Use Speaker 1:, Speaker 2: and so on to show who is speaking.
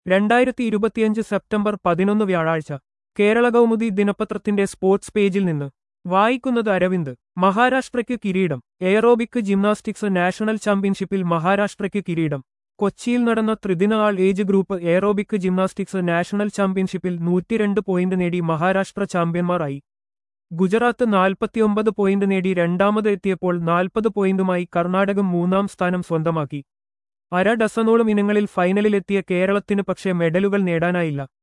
Speaker 1: രണ്ടായിരത്തി ഇരുപത്തിയഞ്ച് സെപ്റ്റംബർ പതിനൊന്ന് വ്യാഴാഴ്ച കേരള കൗമുദി ദിനപത്രത്തിന്റെ സ്പോർട്സ് പേജിൽ നിന്ന് വായിക്കുന്നത് അരവിന്ദ് മഹാരാഷ്ട്രയ്ക്ക് കിരീടം എയറോബിക് ജിംനാസ്റ്റിക്സ് നാഷണൽ ചാമ്പ്യൻഷിപ്പിൽ മഹാരാഷ്ട്രയ്ക്ക് കിരീടം കൊച്ചിയിൽ നടന്ന ത്രിദിന all age group aerobic gymnastics national ചാമ്പ്യൻഷിപ്പിൽ നൂറ്റിരണ്ട് പോയിന്റ് നേടി മഹാരാഷ്ട്ര ചാമ്പ്യന്മാരായി ഗുജറാത്ത് നാൽപ്പത്തിയൊമ്പത് പോയിന്റ് നേടി രണ്ടാമത് എത്തിയപ്പോൾ നാൽപ്പത് പോയിന്റുമായി കർണാടകം മൂന്നാം സ്ഥാനം സ്വന്തമാക്കി അര ഡസനോളം ഇനങ്ങളിൽ ഫൈനലിലെത്തിയ കേരളത്തിന് പക്ഷേ മെഡലുകൾ നേടാനായില്ല